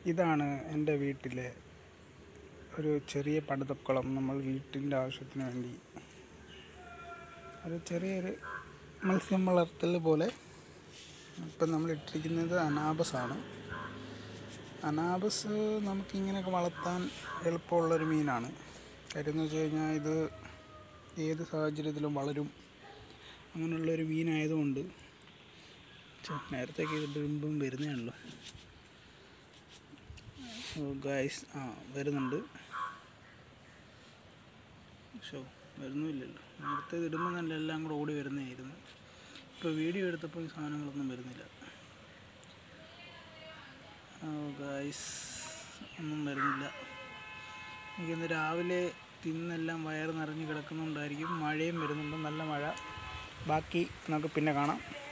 ഇതാണ് എൻ്റെ വീട്ടിലെ ഒരു ചെറിയ പടുതക്കുളം നമ്മൾ വീട്ടിൻ്റെ ആവശ്യത്തിന് വേണ്ടി ഒരു ചെറിയൊരു മത്സ്യം വളർത്തൽ പോലെ ഇപ്പം നമ്മൾ ഇട്ടിരിക്കുന്നത് അനാബസാണ് അനാബസ് നമുക്കിങ്ങനെയൊക്കെ വളർത്താൻ എളുപ്പമുള്ളൊരു മീനാണ് കാര്യം എന്ന് വെച്ച് കഴിഞ്ഞാൽ ഇത് ഏത് സാഹചര്യത്തിലും വളരും അങ്ങനെയുള്ളൊരു മീനായതുകൊണ്ട് ഛെ, നേരത്തേക്ക് ഇതിൻ്റെ മുമ്പും വരുന്നതാണല്ലോ ഗായ്സ് ആ വരുന്നുണ്ട് ഷോ വരുന്നുമില്ലല്ലോ നേരത്തെ ഇത് ഇടുമ്പോൾ നല്ല എല്ലാം കൂടെ ഓടി വരുന്നതായിരുന്നു ഇപ്പോൾ വീഡിയോ എടുത്തപ്പോൾ ഈ സാധനങ്ങളൊന്നും വരുന്നില്ല ഗായ്സ് ഒന്നും വരുന്നില്ല എനിക്കിന്ന് രാവിലെ തിന്നെല്ലാം വയറ് നിറഞ്ഞ് കിടക്കുന്നുണ്ടായിരിക്കും മഴയും വരുന്നുണ്ട് നല്ല മഴ ബാക്കി നമുക്ക് പിന്നെ കാണാം